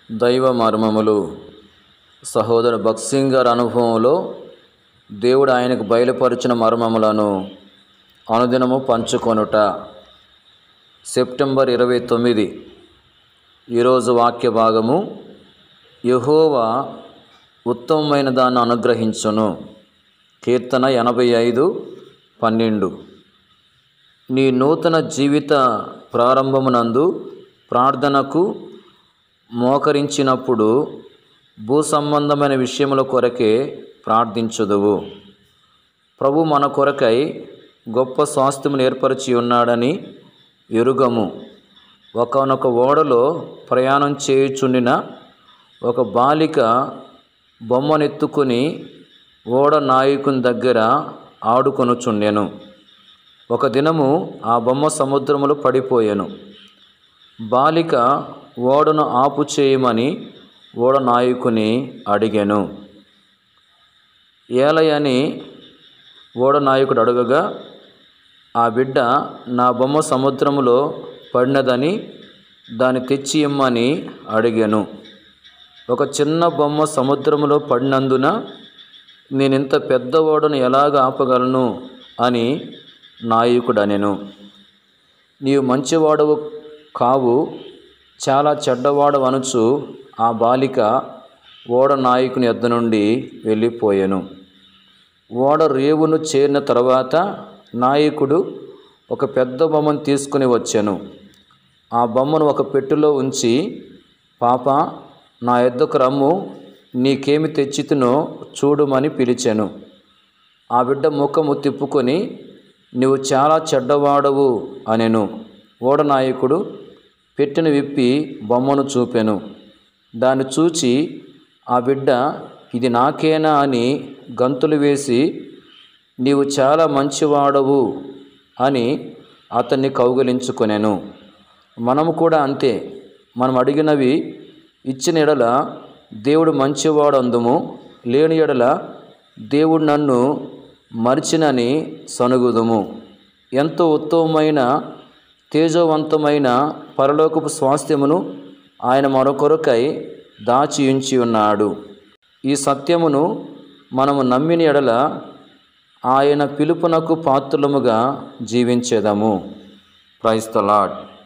దైవ మర్మములు సహోదర భక్సింగ్ గారి అనుభవంలో దేవుడు ఆయనకు బయలుపరిచిన మర్మములను అనుదినము పంచుకొనుట సెప్టెంబర్ ఇరవై తొమ్మిది ఈరోజు వాక్య భాగము యహోవా ఉత్తమమైన దాన్ని అనుగ్రహించును కీర్తన ఎనభై ఐదు పన్నెండు నీ నూతన జీవిత ప్రారంభమునందు ప్రార్థనకు మోకరించినప్పుడు భూ సంబంధమైన విషయముల కొరకే ప్రార్థించుదువు ప్రభు మన కొరకై గొప్ప స్వాస్థ్యమును ఏర్పరిచి ఉన్నాడని ఎరుగము ఒకనొక ఓడలో ప్రయాణం చేయుచుండిన ఒక బాలిక బొమ్మనెత్తుకుని ఓడ నాయకుని దగ్గర ఆడుకొనుచుండెను ఒక దినము ఆ బొమ్మ సముద్రములో పడిపోయెను బాలిక ఓడను ఆపు చేయమని ఓడ నాయకుని అడిగాను ఏలయని ఓడ నాయకుడు అడగగా ఆ బిడ్డ నా బొమ్మ సముద్రములో పడినదని దాన్ని తెచ్చి ఇమ్మని అడిగాను ఒక చిన్న బొమ్మ సముద్రములో పడినందున నేను ఇంత పెద్ద ఓడను ఎలాగ ఆపగలను అని నాయకుడు అనెను నీవు మంచివాడవు కావు చాలా చెడ్డవాడు అనుచు ఆ బాలిక ఓడ నాయకుని ఎద్ద నుండి వెళ్ళిపోయాను ఓడ రేవును చేరిన తర్వాత నాయకుడు ఒక పెద్ద బొమ్మను తీసుకుని వచ్చాను ఆ బొమ్మను ఒక పెట్టెలో ఉంచి పాప నా ఎద్దకు రమ్ము నీకేమి తెచ్చితునో చూడుమని పిలిచాను ఆ బిడ్డ ముఖము తిప్పుకొని నువ్వు చాలా చెడ్డవాడవు అనెను ఓడనాయకుడు పెట్టెను విప్పి బొమ్మను చూపెను దాన్ని చూచి ఆ బిడ్డ ఇది నాకేనా అని గంతులు వేసి నీవు చాలా మంచివాడవు అని అతన్ని కౌగిలించుకొనెను మనము కూడా అంతే మనం అడిగినవి ఇచ్చిన ఎడల దేవుడు మంచివాడు అందుము లేని ఎడల దేవుడు నన్ను మరిచినని సనుగుదుము ఎంతో ఉత్తమమైన తేజవంతమైన పరలోకపు స్వాస్థ్యమును ఆయన మరొకరికై దాచి ఉంచి ఉన్నాడు ఈ సత్యమును మనము నమ్మిన ఎడల ఆయన పిలుపునకు పాత్రులముగా జీవించేదము ప్రైస్తలాడ్